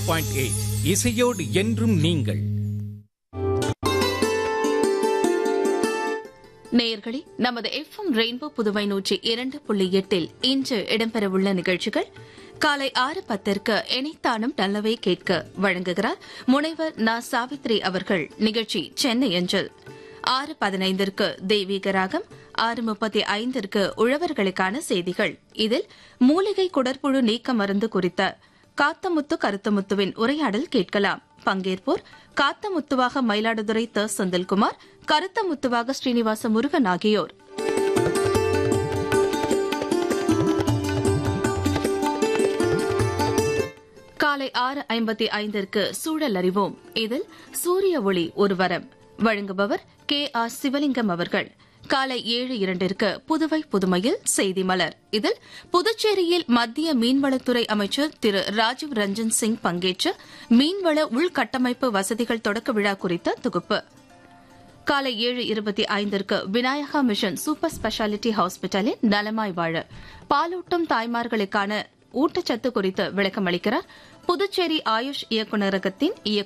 point eight இசையோடு என்றும் நீங்கள் நேயர்களே நமது எஃப்எம் ரெயின்போ புதுவை நூற்றி இரண்டு புள்ளி எட்டில் இன்று இடம்பெறவுள்ள நிகழ்ச்சிகள் காலை ஆறு பத்திற்கு இணைத்தானும் நல்லவே கேட்க வழங்குகிறார் முனைவர் நா சாவித்ரி அவர்கள் நிகழ்ச்சி சென்னை அஞ்சல் ஆறு பதினைந்திற்கு தெய்வீக ராகம் ஆறு முப்பத்தி ஐந்திற்கு உழவர்களுக்கான செய்திகள் இதில் மூலிகை குடற்புழு நீக்க மருந்து குறித்த காத்தமுத்து கருத்தமுத்துவின் உரையாடல் கேட்கலாம் பங்கேற்போர் காத்தமுத்துவாக மயிலாடுதுறை த செந்தில்குமார் கருத்தமுத்துவாக ஸ்ரீனிவாச முருகன் ஆகியோர் காலை ஆறு ஐம்பத்தி ஐந்திற்கு சூழல் அறிவோம் இதில் சூரிய ஒளி ஒரு வரம் வழங்குபவர் கே ஆர் சிவலிங்கம் அவர்கள் காலை ஏழு இரண்டிற்கு புதுவை புதுமையில் செய்தி மலர் இதில் புதுச்சேரியில் மத்திய மீன்வளத்துறை அமைச்சர் திரு ராஜீவ் ரஞ்சன் சிங் பங்கேற்ற மீன்வள உள்கட்டமைப்பு வசதிகள் தொடக்க விழா குறித்த தொகுப்பு காலை ஏழு இருபத்தி ஐந்திற்கு விநாயகா மிஷன் சூப்பர் ஸ்பெஷாலிட்டி ஹாஸ்பிட்டலில் நலமாய் வாழ பாலூட்டும் தாய்மார்களுக்கான ஊட்டச்சத்து குறித்து விளக்கம் அளிக்கிறார் புதுச்சேரி ஆயுஷ் இயக்குநரகத்தின் இயக்குநர்